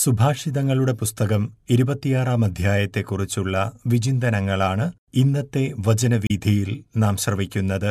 സുഭാഷിതങ്ങളുടെ പുസ്തകം ഇരുപത്തിയാറാം അധ്യായത്തെക്കുറിച്ചുള്ള വിചിന്തനങ്ങളാണ് ഇന്നത്തെ വചനവീഥിയിൽ നാം ശ്രവിക്കുന്നത്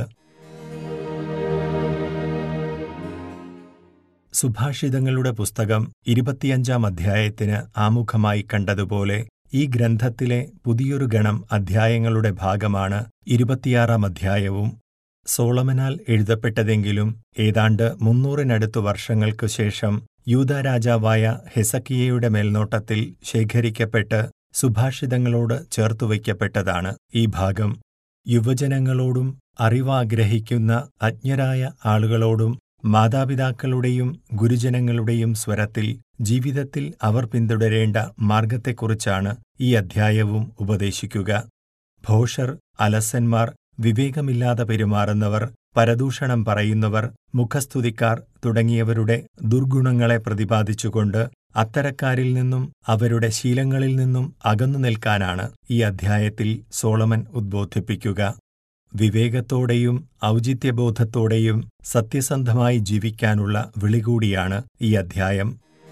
സുഭാഷിതങ്ങളുടെ പുസ്തകം ഇരുപത്തിയഞ്ചാം അധ്യായത്തിന് ആമുഖമായി കണ്ടതുപോലെ ഈ ഗ്രന്ഥത്തിലെ പുതിയൊരു ഗണം അധ്യായങ്ങളുടെ ഭാഗമാണ് ഇരുപത്തിയാറാം അധ്യായവും സോളമനാൽ എഴുതപ്പെട്ടതെങ്കിലും ഏതാണ്ട് മുന്നൂറിനടുത്തു വർഷങ്ങൾക്കു ശേഷം യൂദാ രാജാവായ ഹെസക്കിയയുടെ മേൽനോട്ടത്തിൽ ശേഖരിക്കപ്പെട്ട് സുഭാഷിതങ്ങളോട് ചേർത്തുവയ്ക്കപ്പെട്ടതാണ് ഈ ഭാഗം യുവജനങ്ങളോടും അറിവാഗ്രഹിക്കുന്ന അജ്ഞരായ ആളുകളോടും മാതാപിതാക്കളുടെയും ഗുരുജനങ്ങളുടെയും സ്വരത്തിൽ ജീവിതത്തിൽ അവർ പിന്തുടരേണ്ട മാർഗത്തെക്കുറിച്ചാണ് ഈ അധ്യായവും ഉപദേശിക്കുക ഭോഷർ അലസന്മാർ വിവേകമില്ലാതെ പെരുമാറുന്നവർ പരദൂഷണം പറയുന്നവർ മുഖസ്തുതിക്കാർ തുടങ്ങിയവരുടെ ദുർഗുണങ്ങളെ പ്രതിപാദിച്ചുകൊണ്ട് അത്തരക്കാരിൽ നിന്നും അവരുടെ ശീലങ്ങളിൽ നിന്നും അകന്നു നിൽക്കാനാണ് ഈ അധ്യായത്തിൽ സോളമൻ ഉദ്ബോധിപ്പിക്കുക വിവേകത്തോടെയും ഔചിത്യബോധത്തോടെയും സത്യസന്ധമായി ജീവിക്കാനുള്ള വിളികൂടിയാണ് ഈ അധ്യായം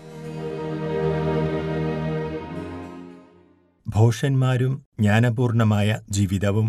ഭോഷന്മാരും ജ്ഞാനപൂർണമായ ജീവിതവും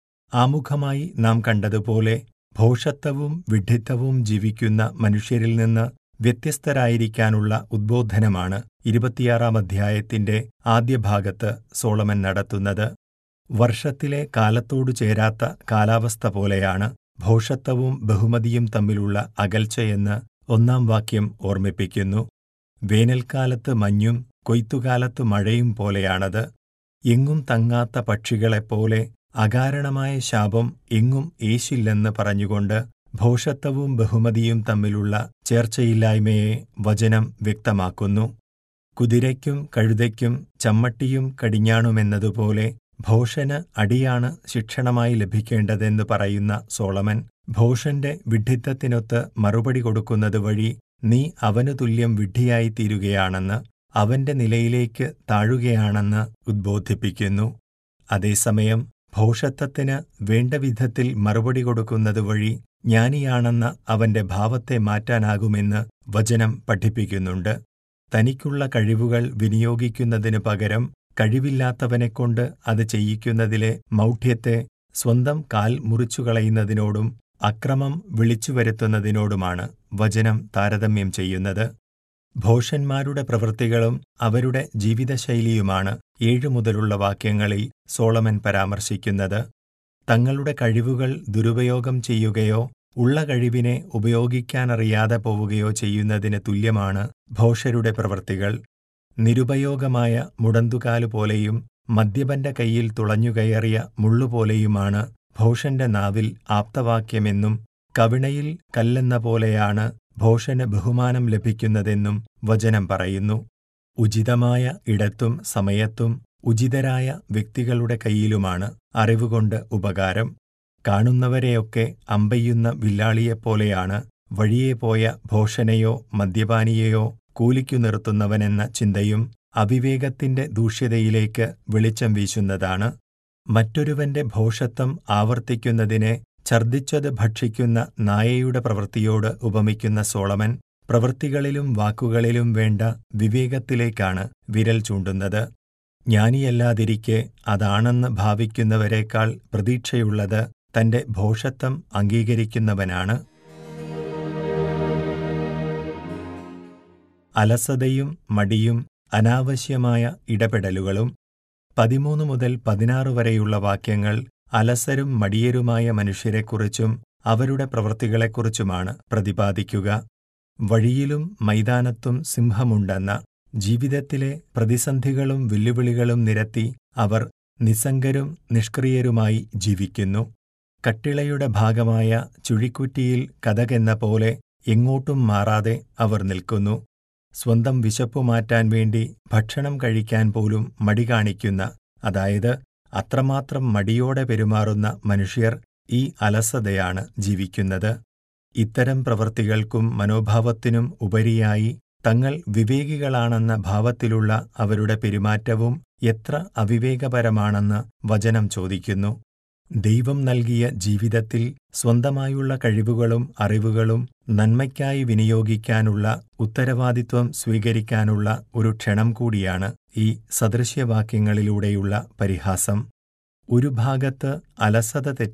ആമുഖമായി നാം കണ്ടതുപോലെ ഭോഷത്വവും വിഡ്ഢിത്തവും ജീവിക്കുന്ന മനുഷ്യരിൽ നിന്ന് വ്യത്യസ്തരായിരിക്കാനുള്ള ഉദ്ബോധനമാണ് ഇരുപത്തിയാറാം അധ്യായത്തിന്റെ ആദ്യ ഭാഗത്ത് സോളമൻ നടത്തുന്നത് വർഷത്തിലെ കാലത്തോടു ചേരാത്ത കാലാവസ്ഥ പോലെയാണ് ഭോഷത്വവും ബഹുമതിയും തമ്മിലുള്ള അകൽച്ചയെന്ന് ഒന്നാം വാക്യം ഓർമ്മിപ്പിക്കുന്നു വേനൽക്കാലത്ത് മഞ്ഞും കൊയ്ത്തുകാലത്ത് മഴയും പോലെയാണത് എങ്ങും തങ്ങാത്ത പക്ഷികളെപ്പോലെ അകാരണമായ ശാപം എങ്ങും ഏശില്ലെന്ന് പറഞ്ഞുകൊണ്ട് ഭോഷത്വവും ബഹുമതിയും തമ്മിലുള്ള ചേർച്ചയില്ലായ്മയെ വചനം വ്യക്തമാക്കുന്നു കുതിരയ്ക്കും കഴുതയ്ക്കും ചമ്മട്ടിയും കടിഞ്ഞാണുമെന്നതുപോലെ ഭോഷന് അടിയാണ് ശിക്ഷണമായി ലഭിക്കേണ്ടതെന്ന് പറയുന്ന സോളമൻ ഭോഷന്റെ വിഡ്ഢിത്തത്തിനൊത്ത് മറുപടി കൊടുക്കുന്നത് വഴി നീ അവനു തുല്യം വിഡ്ഢിയായിത്തീരുകയാണെന്ന് അവന്റെ നിലയിലേക്ക് താഴുകയാണെന്ന് ഉദ്ബോധിപ്പിക്കുന്നു അതേസമയം ഭോഷത്വത്തിന് വേണ്ട വിധത്തിൽ മറുപടി കൊടുക്കുന്നത് വഴി ജ്ഞാനിയാണെന്ന അവന്റെ ഭാവത്തെ മാറ്റാനാകുമെന്ന് വചനം പഠിപ്പിക്കുന്നുണ്ട് തനിക്കുള്ള കഴിവുകൾ വിനിയോഗിക്കുന്നതിനു പകരം കഴിവില്ലാത്തവനെക്കൊണ്ട് അത് ചെയ്യിക്കുന്നതിലെ മൗഢ്യത്തെ സ്വന്തം കാൽ മുറിച്ചുകളയുന്നതിനോടും അക്രമം വിളിച്ചുവരുത്തുന്നതിനോടുമാണ് വചനം താരതമ്യം ചെയ്യുന്നത് ഭോഷന്മാരുടെ പ്രവൃത്തികളും അവരുടെ ജീവിതശൈലിയുമാണ് ഏഴു മുതലുള്ള വാക്യങ്ങളിൽ സോളമൻ പരാമർശിക്കുന്നത് തങ്ങളുടെ കഴിവുകൾ ദുരുപയോഗം ചെയ്യുകയോ ഉള്ള കഴിവിനെ ഉപയോഗിക്കാനറിയാതെ പോവുകയോ ചെയ്യുന്നതിന് തുല്യമാണ് ഭോഷരുടെ പ്രവൃത്തികൾ നിരുപയോഗമായ മുടന്തുകാലുപോലെയും മദ്യപന്റെ കൈയിൽ തുളഞ്ഞുകയറിയ മുള്ളുപോലെയുമാണ് ഭോഷന്റെ നാവിൽ ആപ്തവാക്യമെന്നും കവിണയിൽ കല്ലെന്ന പോലെയാണ് ഭോഷന് ബഹുമാനം ലഭിക്കുന്നതെന്നും വചനം പറയുന്നു ഉചിതമായ ഇടത്തും സമയത്തും ഉചിതരായ വ്യക്തികളുടെ കയ്യിലുമാണ് അറിവുകൊണ്ട് ഉപകാരം കാണുന്നവരെയൊക്കെ അമ്പെയ്യുന്ന വില്ലാളിയെപ്പോലെയാണ് വഴിയെ പോയ ഭോഷനെയോ മദ്യപാനിയെയോ കൂലിക്കു നിർത്തുന്നവനെന്ന ചിന്തയും അവിവേകത്തിന്റെ ദൂഷ്യതയിലേക്ക് വെളിച്ചം വീശുന്നതാണ് മറ്റൊരുവന്റെ ഭോഷത്വം ആവർത്തിക്കുന്നതിനെ ഛർദ്ദിച്ചത് ഭക്ഷിക്കുന്ന നായയുടെ പ്രവൃത്തിയോട് ഉപമിക്കുന്ന സോളമൻ പ്രവൃത്തികളിലും വാക്കുകളിലും വേണ്ട വിവേകത്തിലേക്കാണ് വിരൽ ചൂണ്ടുന്നത് ജ്ഞാനിയല്ലാതിരിക്കെ അതാണെന്ന് ഭാവിക്കുന്നവരെക്കാൾ പ്രതീക്ഷയുള്ളത് തന്റെ ഭോഷത്വം അംഗീകരിക്കുന്നവനാണ് അലസതയും മടിയും അനാവശ്യമായ ഇടപെടലുകളും പതിമൂന്ന് മുതൽ പതിനാറ് വരെയുള്ള വാക്യങ്ങൾ അലസരും മടിയരുമായ മനുഷ്യരെക്കുറിച്ചും അവരുടെ പ്രവൃത്തികളെക്കുറിച്ചുമാണ് പ്രതിപാദിക്കുക വഴിയിലും മൈതാനത്തും സിംഹമുണ്ടെന്ന ജീവിതത്തിലെ പ്രതിസന്ധികളും വെല്ലുവിളികളും നിരത്തി അവർ നിസ്സംഗരും നിഷ്ക്രിയരുമായി ജീവിക്കുന്നു കട്ടിളയുടെ ഭാഗമായ ചുഴിക്കുറ്റിയിൽ കഥകെന്ന പോലെ എങ്ങോട്ടും മാറാതെ അവർ നിൽക്കുന്നു സ്വന്തം വിശപ്പു മാറ്റാൻ വേണ്ടി ഭക്ഷണം കഴിക്കാൻ പോലും മടി കാണിക്കുന്ന അതായത് അത്രമാത്രം മടിയോടെ പെരുമാറുന്ന മനുഷ്യർ ഈ അലസതയാണ് ജീവിക്കുന്നത് ഇത്തരം പ്രവൃത്തികൾക്കും മനോഭാവത്തിനും ഉപരിയായി തങ്ങൾ വിവേകികളാണെന്ന ഭാവത്തിലുള്ള അവരുടെ പെരുമാറ്റവും എത്ര അവിവേകപരമാണെന്ന് വചനം ചോദിക്കുന്നു ദൈവം നൽകിയ ജീവിതത്തിൽ സ്വന്തമായുള്ള കഴിവുകളും അറിവുകളും നന്മയ്ക്കായി വിനിയോഗിക്കാനുള്ള ഉത്തരവാദിത്വം സ്വീകരിക്കാനുള്ള ഒരു ക്ഷണം കൂടിയാണ് ഈ സദൃശ്യവാക്യങ്ങളിലൂടെയുള്ള പരിഹാസം ഒരു ഭാഗത്ത് അലസത തെറ്റ